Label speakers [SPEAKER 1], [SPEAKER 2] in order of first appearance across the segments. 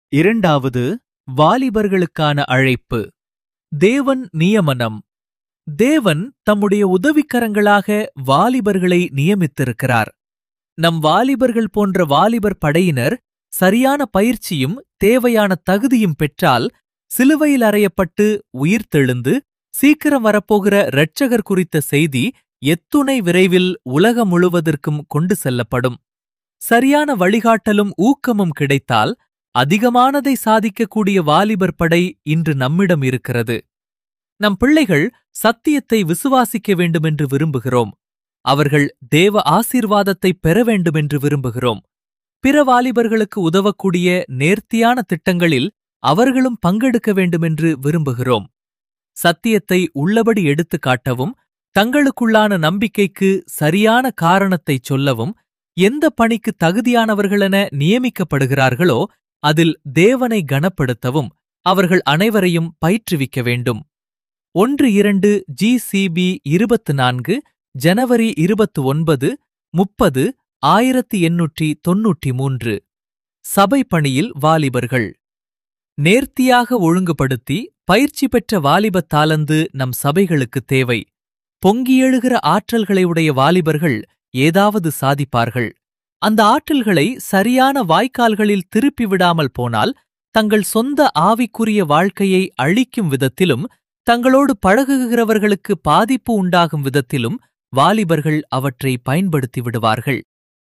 [SPEAKER 1] இரண்டாவது வாலிபர்களுக்கான அழைப்பு தேவன் நியமனம் தேவன் தம்முடைய உதவிக்கரங்களாக வாலிபர்களை நியமித்திருக்கிறார் நம் வாலிபர்கள் போன்ற வாலிபர் படையினர் சரியான பயிற்சியும் தேவையான தகுதியும் பெற்றால் சிலுவையில் அறையப்பட்டு உயிர்த்தெழுந்து சீக்கிரம் வரப்போகிற இரட்சகர் குறித்த செய்தி எத்துணை விரைவில் உலகம் முழுவதற்கும் கொண்டு செல்லப்படும் சரியான வழிகாட்டலும் ஊக்கமும் கிடைத்தால் அதிகமானதை சாதிக்கக்கூடிய வாலிபர் படை இன்று நம்மிடம் இருக்கிறது நம் பிள்ளைகள் சத்தியத்தை விசுவாசிக்க வேண்டுமென்று விரும்புகிறோம் அவர்கள் தேவ ஆசீர்வாதத்தை பெற வேண்டுமென்று விரும்புகிறோம் பிற வாலிபர்களுக்கு உதவக்கூடிய நேர்த்தியான திட்டங்களில் அவர்களும் பங்கெடுக்க வேண்டுமென்று விரும்புகிறோம் சத்தியத்தை உள்ளபடி எடுத்துக் காட்டவும் தங்களுக்குள்ளான நம்பிக்கைக்கு சரியான காரணத்தைச் சொல்லவும் எந்த பணிக்கு தகுதியானவர்களென நியமிக்கப்படுகிறார்களோ அதில் தேவனை கனப்படுத்தவும் அவர்கள் அனைவரையும் பயிற்றுவிக்க வேண்டும் ஒன்று இரண்டு ஜிசிபி இருபத்து நான்கு ஜனவரி இருபத்து ஒன்பது முப்பது ஆயிரத்தி எண்ணூற்றி தொன்னூற்றி மூன்று சபை பணியில் வாலிபர்கள் நேர்த்தியாக ஒழுங்குபடுத்தி பயிற்சி பெற்ற வாலிபத் தாளந்து நம் சபைகளுக்கு தேவை பொங்கியெழுகிற ஆற்றல்களை உடைய வாலிபர்கள் ஏதாவது சாதிப்பார்கள் அந்த ஆற்றல்களை சரியான வாய்க்கால்களில் திருப்பி விடாமல் போனால் தங்கள் சொந்த ஆவிக்குரிய வாழ்க்கையை அழிக்கும் விதத்திலும் தங்களோடு பழகுகிறவர்களுக்கு பாதிப்பு உண்டாகும் விதத்திலும் வாலிபர்கள் அவற்றை பயன்படுத்தி விடுவார்கள்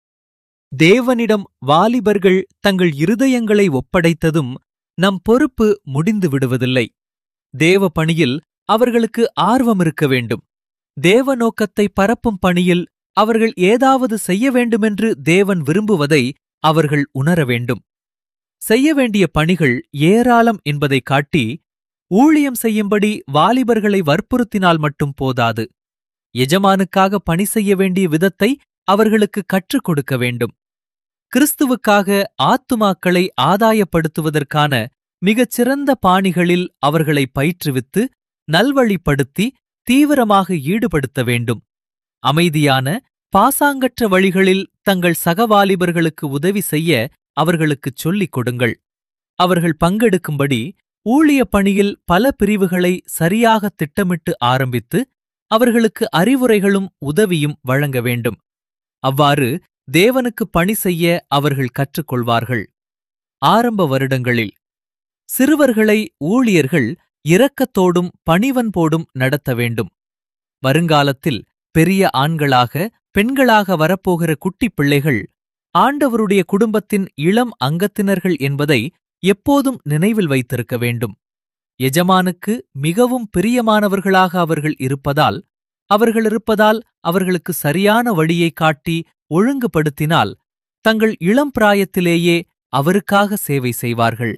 [SPEAKER 1] தேவனிடம் வாலிபர்கள் தங்கள் இருதயங்களை ஒப்படைத்ததும் நம் பொறுப்பு முடிந்து விடுவதில்லை தேவ பணியில் அவர்களுக்கு ஆர்வம் இருக்க வேண்டும் தேவ நோக்கத்தை பரப்பும் பணியில் அவர்கள் ஏதாவது செய்ய வேண்டுமென்று தேவன் விரும்புவதை அவர்கள் உணர வேண்டும் செய்ய வேண்டிய பணிகள் ஏராளம் என்பதை காட்டி ஊழியம் செய்யும்படி வாலிபர்களை வற்புறுத்தினால் மட்டும் போதாது எஜமானுக்காக பணி செய்ய வேண்டிய விதத்தை அவர்களுக்கு கற்றுக் கொடுக்க வேண்டும் கிறிஸ்துவுக்காக ஆத்துமாக்களை ஆதாயப்படுத்துவதற்கான மிகச் சிறந்த பாணிகளில் அவர்களை பயிற்றுவித்து நல்வழிப்படுத்தி தீவிரமாக ஈடுபடுத்த வேண்டும் அமைதியான பாசாங்கற்ற வழிகளில் தங்கள் சகவாலிபர்களுக்கு உதவி செய்ய அவர்களுக்குச் சொல்லிக் கொடுங்கள் அவர்கள் பங்கெடுக்கும்படி ஊழிய பணியில் பல பிரிவுகளை சரியாக திட்டமிட்டு ஆரம்பித்து அவர்களுக்கு அறிவுரைகளும் உதவியும் வழங்க வேண்டும் அவ்வாறு தேவனுக்கு பணி செய்ய அவர்கள் கற்றுக்கொள்வார்கள் ஆரம்ப வருடங்களில் சிறுவர்களை ஊழியர்கள் இரக்கத்தோடும் பணிவன்போடும் நடத்த வேண்டும் வருங்காலத்தில் பெரிய ஆண்களாக பெண்களாக வரப்போகிற குட்டிப் பிள்ளைகள் ஆண்டவருடைய குடும்பத்தின் இளம் அங்கத்தினர்கள் என்பதை எப்போதும் நினைவில் வைத்திருக்க வேண்டும் எஜமானுக்கு மிகவும் பிரியமானவர்களாக அவர்கள் இருப்பதால் அவர்கள் இருப்பதால் அவர்களுக்கு சரியான வழியை காட்டி ஒழுங்குபடுத்தினால் தங்கள் இளம் பிராயத்திலேயே அவருக்காக சேவை செய்வார்கள்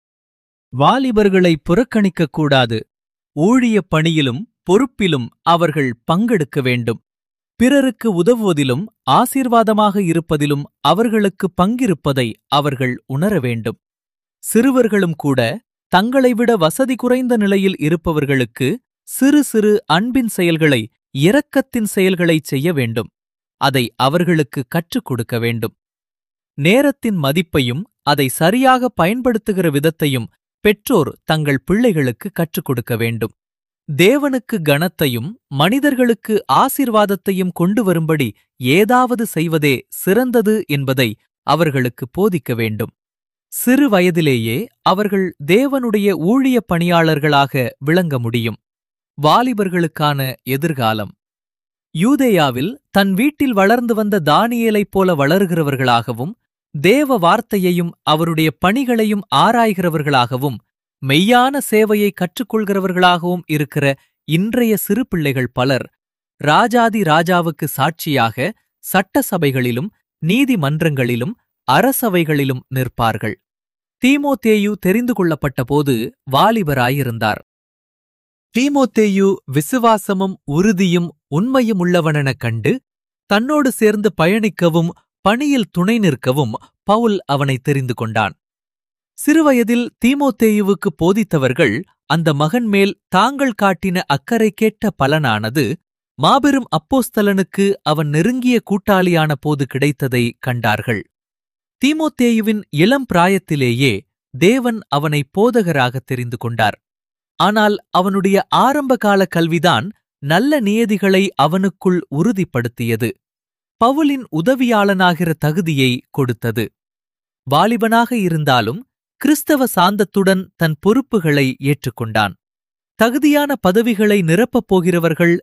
[SPEAKER 1] வாலிபர்களை புறக்கணிக்கக் கூடாது ஊழியப் பணியிலும் பொறுப்பிலும் அவர்கள் பங்கெடுக்க வேண்டும் பிறருக்கு உதவுவதிலும் ஆசீர்வாதமாக இருப்பதிலும் அவர்களுக்கு பங்கிருப்பதை அவர்கள் உணர வேண்டும் சிறுவர்களும் கூட தங்களை விட வசதி குறைந்த நிலையில் இருப்பவர்களுக்கு சிறு சிறு அன்பின் செயல்களை இரக்கத்தின் செயல்களைச் செய்ய வேண்டும் அதை அவர்களுக்கு கற்றுக் கொடுக்க வேண்டும் நேரத்தின் மதிப்பையும் அதை சரியாக பயன்படுத்துகிற விதத்தையும் பெற்றோர் தங்கள் பிள்ளைகளுக்கு கற்றுக் கொடுக்க வேண்டும் தேவனுக்கு கனத்தையும் மனிதர்களுக்கு ஆசீர்வாதத்தையும் கொண்டு வரும்படி ஏதாவது செய்வதே சிறந்தது என்பதை அவர்களுக்கு போதிக்க வேண்டும் சிறு வயதிலேயே அவர்கள் தேவனுடைய ஊழியப் பணியாளர்களாக விளங்க முடியும் வாலிபர்களுக்கான எதிர்காலம் யூதேயாவில் தன் வீட்டில் வளர்ந்து வந்த தானியேலைப் போல வளர்கிறவர்களாகவும் தேவ வார்த்தையையும் அவருடைய பணிகளையும் ஆராய்கிறவர்களாகவும் மெய்யான சேவையை கற்றுக்கொள்கிறவர்களாகவும் இருக்கிற இன்றைய சிறு பிள்ளைகள் பலர் ராஜாதி ராஜாவுக்கு சாட்சியாக சட்ட சபைகளிலும் நீதிமன்றங்களிலும் அரசவைகளிலும் நிற்பார்கள் தீமோத்தேயு தெரிந்து கொள்ளப்பட்டபோது வாலிபராயிருந்தார் தீமோத்தேயு விசுவாசமும் உறுதியும் உண்மையும் உள்ளவனெனக் கண்டு தன்னோடு சேர்ந்து பயணிக்கவும் பணியில் துணை நிற்கவும் பவுல் அவனை தெரிந்து கொண்டான் சிறுவயதில் தீமோத்தேயுவுக்கு போதித்தவர்கள் அந்த மகன் மேல் தாங்கள் காட்டின அக்கறை கேட்ட பலனானது மாபெரும் அப்போஸ்தலனுக்கு அவன் நெருங்கிய கூட்டாளியான போது கிடைத்ததை கண்டார்கள் தீமோத்தேயுவின் இளம் பிராயத்திலேயே தேவன் அவனை போதகராக தெரிந்து கொண்டார் ஆனால் அவனுடைய ஆரம்பகால கல்விதான் நல்ல நியதிகளை அவனுக்குள் உறுதிப்படுத்தியது பவுலின் உதவியாளனாகிற தகுதியை கொடுத்தது வாலிபனாக இருந்தாலும் கிறிஸ்தவ சாந்தத்துடன் தன் பொறுப்புகளை ஏற்றுக்கொண்டான் தகுதியான பதவிகளை நிரப்பப் போகிறவர்கள்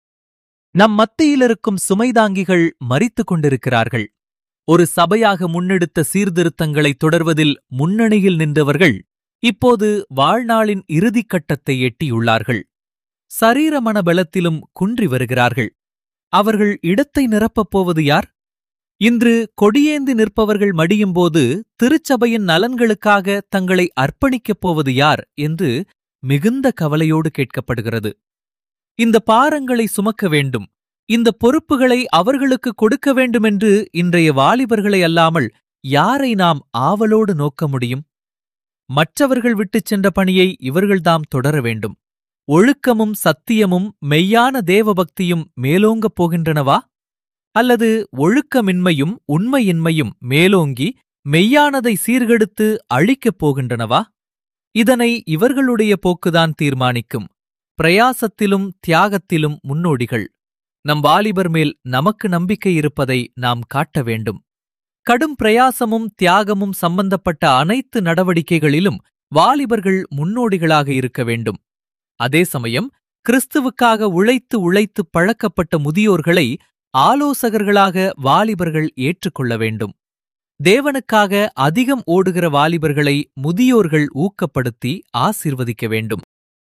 [SPEAKER 1] நம் மத்தியிலிருக்கும் சுமைதாங்கிகள் மறித்துக் கொண்டிருக்கிறார்கள் ஒரு சபையாக முன்னெடுத்த சீர்திருத்தங்களை தொடர்வதில் முன்னணியில் நின்றவர்கள் இப்போது வாழ்நாளின் இறுதிக் கட்டத்தை எட்டியுள்ளார்கள் சரீர மனபலத்திலும் குன்றி வருகிறார்கள் அவர்கள் இடத்தை நிரப்பப் போவது யார் இன்று கொடியேந்தி நிற்பவர்கள் மடியும்போது திருச்சபையின் நலன்களுக்காக தங்களை அர்ப்பணிக்கப் போவது யார் என்று மிகுந்த கவலையோடு கேட்கப்படுகிறது இந்த பாரங்களை சுமக்க வேண்டும் இந்த பொறுப்புகளை அவர்களுக்கு கொடுக்க வேண்டுமென்று இன்றைய வாலிபர்களை அல்லாமல் யாரை நாம் ஆவலோடு நோக்க முடியும் மற்றவர்கள் விட்டுச் சென்ற பணியை இவர்கள்தாம் தொடர வேண்டும் ஒழுக்கமும் சத்தியமும் மெய்யான தேவபக்தியும் மேலோங்கப் போகின்றனவா அல்லது ஒழுக்கமின்மையும் உண்மையின்மையும் மேலோங்கி மெய்யானதை சீர்கெடுத்து அழிக்கப் போகின்றனவா இதனை இவர்களுடைய போக்குதான் தீர்மானிக்கும் பிரயாசத்திலும் தியாகத்திலும் முன்னோடிகள் நம் வாலிபர் மேல் நமக்கு நம்பிக்கை இருப்பதை நாம் காட்ட வேண்டும் கடும் பிரயாசமும் தியாகமும் சம்பந்தப்பட்ட அனைத்து நடவடிக்கைகளிலும் வாலிபர்கள் முன்னோடிகளாக இருக்க வேண்டும் அதே சமயம் கிறிஸ்துவுக்காக உழைத்து உழைத்து பழக்கப்பட்ட முதியோர்களை ஆலோசகர்களாக வாலிபர்கள் ஏற்றுக்கொள்ள வேண்டும் தேவனுக்காக அதிகம் ஓடுகிற வாலிபர்களை முதியோர்கள் ஊக்கப்படுத்தி ஆசீர்வதிக்க வேண்டும்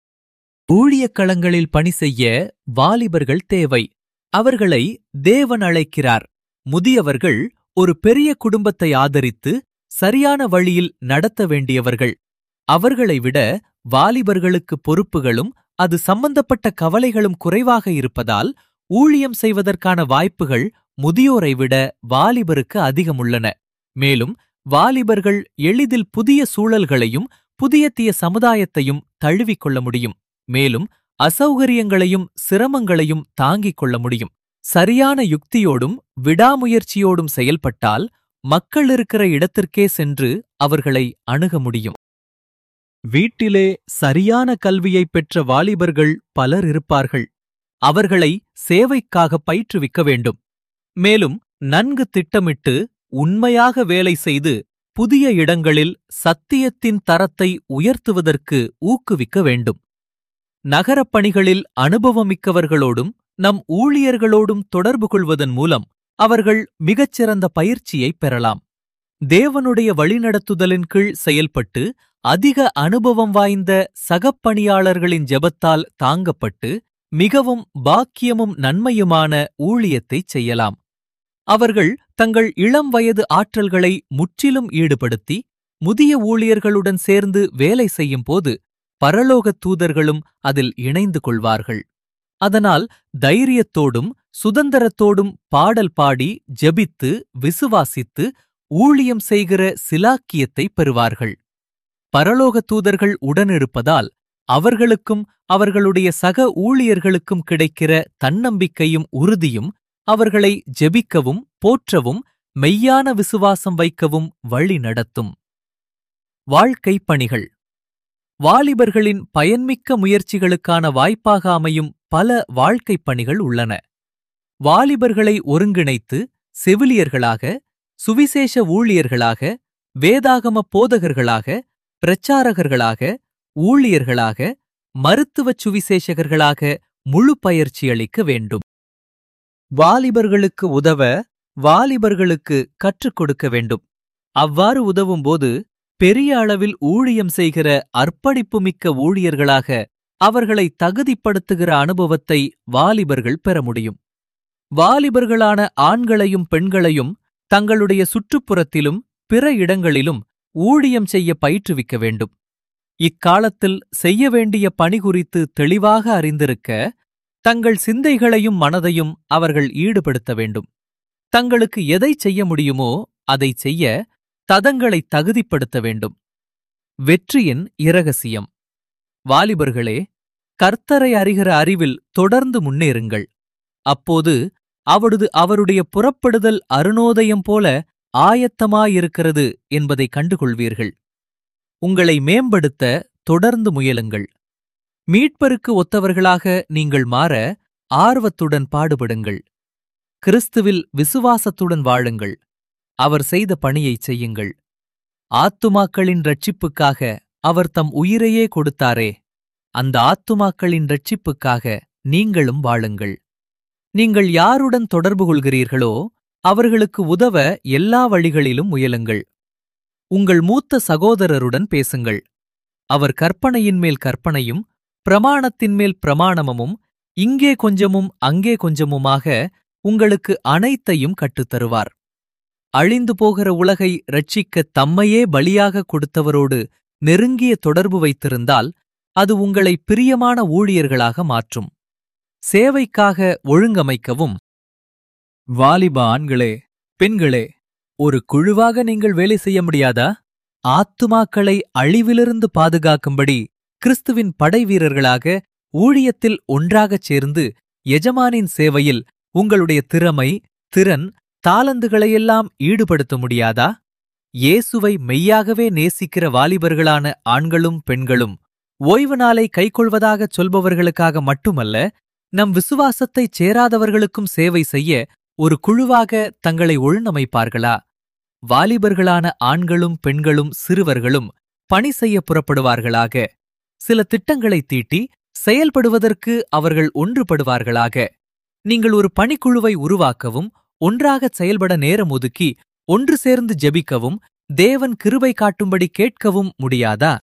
[SPEAKER 1] ஊழியக் களங்களில் பணி செய்ய வாலிபர்கள் தேவை அவர்களை தேவன் அழைக்கிறார் முதியவர்கள் ஒரு பெரிய குடும்பத்தை ஆதரித்து சரியான வழியில் நடத்த வேண்டியவர்கள் அவர்களை விட வாலிபர்களுக்கு பொறுப்புகளும் அது சம்பந்தப்பட்ட கவலைகளும் குறைவாக இருப்பதால் ஊழியம் செய்வதற்கான வாய்ப்புகள் முதியோரை விட வாலிபருக்கு அதிகமுள்ளன மேலும் வாலிபர்கள் எளிதில் புதிய சூழல்களையும் புதிய தீய சமுதாயத்தையும் தழுவிக்கொள்ள முடியும் மேலும் அசௌகரியங்களையும் சிரமங்களையும் தாங்கிக் கொள்ள முடியும் சரியான யுக்தியோடும் விடாமுயற்சியோடும் செயல்பட்டால் மக்கள் இருக்கிற இடத்திற்கே சென்று அவர்களை அணுக முடியும் வீட்டிலே சரியான கல்வியைப் பெற்ற வாலிபர்கள் பலர் இருப்பார்கள் அவர்களை சேவைக்காக பயிற்றுவிக்க வேண்டும் மேலும் நன்கு திட்டமிட்டு உண்மையாக வேலை செய்து புதிய இடங்களில் சத்தியத்தின் தரத்தை உயர்த்துவதற்கு ஊக்குவிக்க வேண்டும் நகரப் பணிகளில் அனுபவமிக்கவர்களோடும் நம் ஊழியர்களோடும் தொடர்பு கொள்வதன் மூலம் அவர்கள் மிகச்சிறந்த பயிற்சியை பெறலாம் தேவனுடைய வழிநடத்துதலின் கீழ் செயல்பட்டு அதிக அனுபவம் வாய்ந்த சகப்பணியாளர்களின் ஜெபத்தால் தாங்கப்பட்டு மிகவும் பாக்கியமும் நன்மையுமான ஊழியத்தைச் செய்யலாம் அவர்கள் தங்கள் இளம் வயது ஆற்றல்களை முற்றிலும் ஈடுபடுத்தி முதிய ஊழியர்களுடன் சேர்ந்து வேலை செய்யும் போது பரலோகத் தூதர்களும் அதில் இணைந்து கொள்வார்கள் அதனால் தைரியத்தோடும் சுதந்திரத்தோடும் பாடல் பாடி ஜெபித்து விசுவாசித்து ஊழியம் செய்கிற சிலாக்கியத்தை பெறுவார்கள் பரலோக தூதர்கள் உடனிருப்பதால் அவர்களுக்கும் அவர்களுடைய சக ஊழியர்களுக்கும் கிடைக்கிற தன்னம்பிக்கையும் உறுதியும் அவர்களை ஜெபிக்கவும் போற்றவும் மெய்யான விசுவாசம் வைக்கவும் வழி நடத்தும் வாழ்க்கை பணிகள் வாலிபர்களின் பயன்மிக்க முயற்சிகளுக்கான வாய்ப்பாக அமையும் பல வாழ்க்கைப் பணிகள் உள்ளன வாலிபர்களை ஒருங்கிணைத்து செவிலியர்களாக சுவிசேஷ ஊழியர்களாக வேதாகம போதகர்களாக பிரச்சாரகர்களாக ஊழியர்களாக மருத்துவச் சுவிசேஷகர்களாக முழு பயிற்சி அளிக்க வேண்டும் வாலிபர்களுக்கு உதவ வாலிபர்களுக்கு கற்றுக் கொடுக்க வேண்டும் அவ்வாறு உதவும்போது பெரிய அளவில் ஊழியம் செய்கிற அர்ப்பணிப்புமிக்க ஊழியர்களாக அவர்களை தகுதிப்படுத்துகிற அனுபவத்தை வாலிபர்கள் பெற முடியும் வாலிபர்களான ஆண்களையும் பெண்களையும் தங்களுடைய சுற்றுப்புறத்திலும் பிற இடங்களிலும் ஊழியம் செய்ய பயிற்றுவிக்க வேண்டும் இக்காலத்தில் செய்ய வேண்டிய பணி குறித்து தெளிவாக அறிந்திருக்க தங்கள் சிந்தைகளையும் மனதையும் அவர்கள் ஈடுபடுத்த வேண்டும் தங்களுக்கு எதை செய்ய முடியுமோ அதை செய்ய ததங்களை தகுதிப்படுத்த வேண்டும் வெற்றியின் இரகசியம் வாலிபர்களே கர்த்தரை அறிகிற அறிவில் தொடர்ந்து முன்னேறுங்கள் அப்போது அவடுது அவருடைய புறப்படுதல் அருணோதயம் போல ஆயத்தமாயிருக்கிறது என்பதை கண்டுகொள்வீர்கள் உங்களை மேம்படுத்த தொடர்ந்து முயலுங்கள் மீட்பருக்கு ஒத்தவர்களாக நீங்கள் மாற ஆர்வத்துடன் பாடுபடுங்கள் கிறிஸ்துவில் விசுவாசத்துடன் வாழுங்கள் அவர் செய்த பணியைச் செய்யுங்கள் ஆத்துமாக்களின் ரட்சிப்புக்காக அவர் தம் உயிரையே கொடுத்தாரே அந்த ஆத்துமாக்களின் ரட்சிப்புக்காக நீங்களும் வாழுங்கள் நீங்கள் யாருடன் தொடர்பு கொள்கிறீர்களோ அவர்களுக்கு உதவ எல்லா வழிகளிலும் முயலுங்கள் உங்கள் மூத்த சகோதரருடன் பேசுங்கள் அவர் கற்பனையின் மேல் கற்பனையும் பிரமாணத்தின் மேல் பிரமாணமும் இங்கே கொஞ்சமும் அங்கே கொஞ்சமுமாக உங்களுக்கு அனைத்தையும் கற்றுத்தருவார் அழிந்து போகிற உலகை ரட்சிக்க தம்மையே பலியாக கொடுத்தவரோடு நெருங்கிய தொடர்பு வைத்திருந்தால் அது உங்களை பிரியமான ஊழியர்களாக மாற்றும் சேவைக்காக ஒழுங்கமைக்கவும் வாலிப ஆண்களே பெண்களே ஒரு குழுவாக நீங்கள் வேலை செய்ய முடியாதா ஆத்துமாக்களை அழிவிலிருந்து பாதுகாக்கும்படி கிறிஸ்துவின் படை வீரர்களாக ஊழியத்தில் ஒன்றாகச் சேர்ந்து எஜமானின் சேவையில் உங்களுடைய திறமை திறன் தாளந்துகளையெல்லாம் ஈடுபடுத்த முடியாதா இயேசுவை மெய்யாகவே நேசிக்கிற வாலிபர்களான ஆண்களும் பெண்களும் ஓய்வு நாளை கைக்கொள்வதாகச் சொல்பவர்களுக்காக மட்டுமல்ல நம் விசுவாசத்தைச் சேராதவர்களுக்கும் சேவை செய்ய ஒரு குழுவாக தங்களை ஒழுங்கமைப்பார்களா வாலிபர்களான ஆண்களும் பெண்களும் சிறுவர்களும் பணி செய்ய புறப்படுவார்களாக சில திட்டங்களை தீட்டி செயல்படுவதற்கு அவர்கள் ஒன்றுபடுவார்களாக நீங்கள் ஒரு பணிக்குழுவை உருவாக்கவும் ஒன்றாகச் செயல்பட நேரம் ஒதுக்கி ஒன்று சேர்ந்து ஜெபிக்கவும் தேவன் கிருபை காட்டும்படி கேட்கவும் முடியாதா